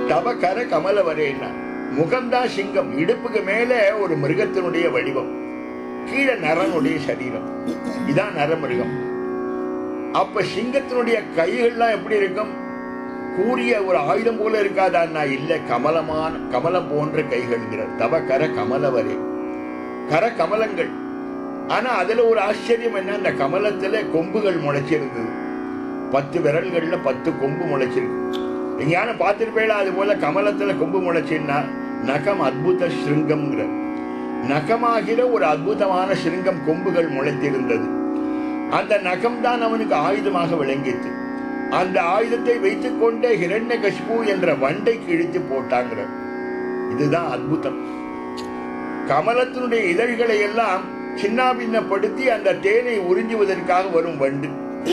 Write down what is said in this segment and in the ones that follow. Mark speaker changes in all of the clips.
Speaker 1: தவ கர கமல வரேன்னா முகம்தான் சிங்கம் இடுப்புக்கு மேல ஒரு மிருகத்தினுடைய வடிவம் கீழே நரனுடைய சரீரம் இதான் நரமிருகம் அப்ப சிங்கத்தினுடைய கைகள்லாம் எப்படி இருக்கும் கூறிய ஒரு ஆயுதம் போல இருக்காதான்னா இல்ல கமலமான கமலம் போன்ற கைகள்ங்கிறார் தவ கர கமலவரே கர கமலங்கள் ஆனா அதுல ஒரு ஆச்சரியம் என்ன அந்த கமலத்துல கொம்புகள் முளைச்சிருந்தது பத்து விரல்கள்ல பத்து கொம்பு முளைச்சிருக்கு எங்கேயான பார்த்திருப்பேளா அது போல கமலத்துல கொம்பு முளைச்சுன்னா நகம் அத்புத ஸ்ருங்கம்ங்கிற நகமாகிற ஒரு அற்புதமான சிருங்கம் கொம்புகள் முளைத்திருந்தது அந்த நகம் தான் அவனுக்கு ஆயுதமாக விளங்கியது அந்த ஆயுதத்தை வைத்துக் கொண்டே ஹிரண்ய என்ற வண்டைக்கு இழுத்து போட்டாங்கிற இதுதான் அற்புதம் கமலத்தினுடைய இதழ்களை எல்லாம் சின்னாபின்னப்படுத்தி அந்த தேனை உறிஞ்சுவதற்காக வரும் வண்டு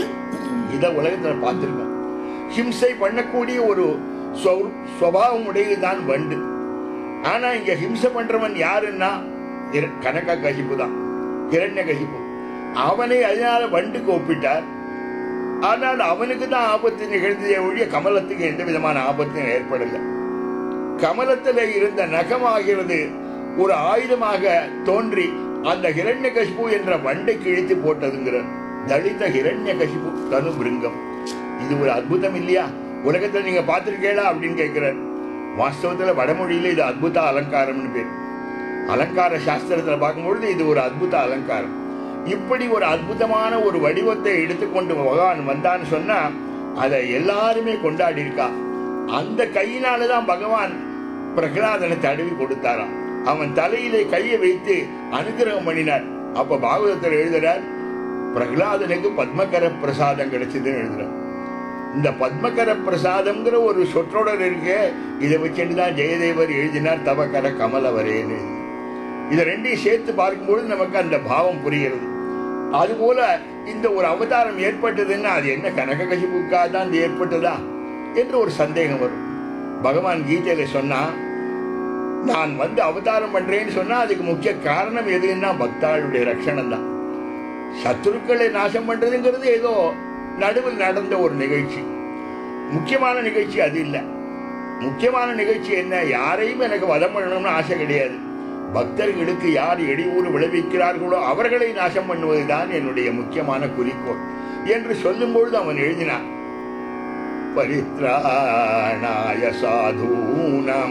Speaker 1: இத உலகத்துல பார்த்திருக்கோம் ஹிம்சை பண்ணக்கூடிய ஒரு சொ- சுபாவம் உடையதுதான் வண்டு ஆனா இங்க ஹிம்சை பண்றவன் யாருன்னா இர- கனக கசிப்பு தான் கிரண்ய கசிப்பு அவனை அதனால வண்டுக்கு ஒப்பிட்டார் ஆனால் அவனுக்கு தான் ஆபத்து நிகழ்ந்ததே ஒழிய கமலத்துக்கு எந்த விதமான ஆபத்தும் ஏற்படல கமலத்துல இருந்த நகமாகிறது ஒரு ஆயுதமாக தோன்றி அந்த ஹிரண்ய என்ற வண்டை கிழித்து போட்டதுங்கிற தலித ஹிரண்ய கசிப்பு தனு பிருங்கம் இது ஒரு அற்புதம் இல்லையா உலகத்துல நீங்க பார்த்திருக்கீங்களா அப்படின்னு கேட்கிறார் வாஸ்தவத்துல வடமொழியில இது அத்புத அலங்காரம்னு பேர் அலங்கார சாஸ்திரத்துல பார்க்கும்பொழுது இது ஒரு அத்புத அலங்காரம் இப்படி ஒரு அற்புதமான ஒரு வடிவத்தை எடுத்துக்கொண்டு பகவான் வந்தான்னு சொன்னா அதை எல்லாருமே கொண்டாடி இருக்கா அந்த கையினாலதான் பகவான் பிரகலாதனை தடவி கொடுத்தாராம் அவன் தலையிலே கையை வைத்து அனுகிரகம் பண்ணினார் அப்ப பாகவதத்தில் எழுதுறார் பிரகலாதனுக்கு பத்மகர பிரசாதம் கிடைச்சதுன்னு எழுதுறார் இந்த பத்மகர பிரசாதம்ங்கிற ஒரு சொற்றொடர் இருக்கு இதை வச்சுட்டு தான் ஜெயதேவர் எழுதினார் தவக்கர கமலவரேன்னு இதை ரெண்டையும் சேர்த்து பார்க்கும்பொழுது நமக்கு அந்த பாவம் புரிகிறது அதுபோல இந்த ஒரு அவதாரம் ஏற்பட்டதுன்னா அது என்ன கனக கசிப்புக்காக தான் இது ஏற்பட்டதா என்று ஒரு சந்தேகம் வரும் பகவான் கீதையில சொன்னா நான் வந்து அவதாரம் பண்றேன்னு சொன்னா அதுக்கு முக்கிய காரணம் எதுன்னா பக்தாளுடைய ரட்சணம் தான் சத்துருக்களை நாசம் பண்றதுங்கிறது ஏதோ நடுவில் நடந்த ஒரு நிகழ்ச்சி முக்கியமான நிகழ்ச்சி அது இல்லை முக்கியமான நிகழ்ச்சி என்ன யாரையும் எனக்கு வதம் பண்ணணும்னு ஆசை கிடையாது பக்தர்களுக்கு யார் இடையூறு விளைவிக்கிறார்களோ அவர்களை நாசம் பண்ணுவதுதான் என்னுடைய முக்கியமான குறிக்கோள் என்று சொல்லும்பொழுது அவன் எழுதினான் பரித்ராணாய சாதூனாம்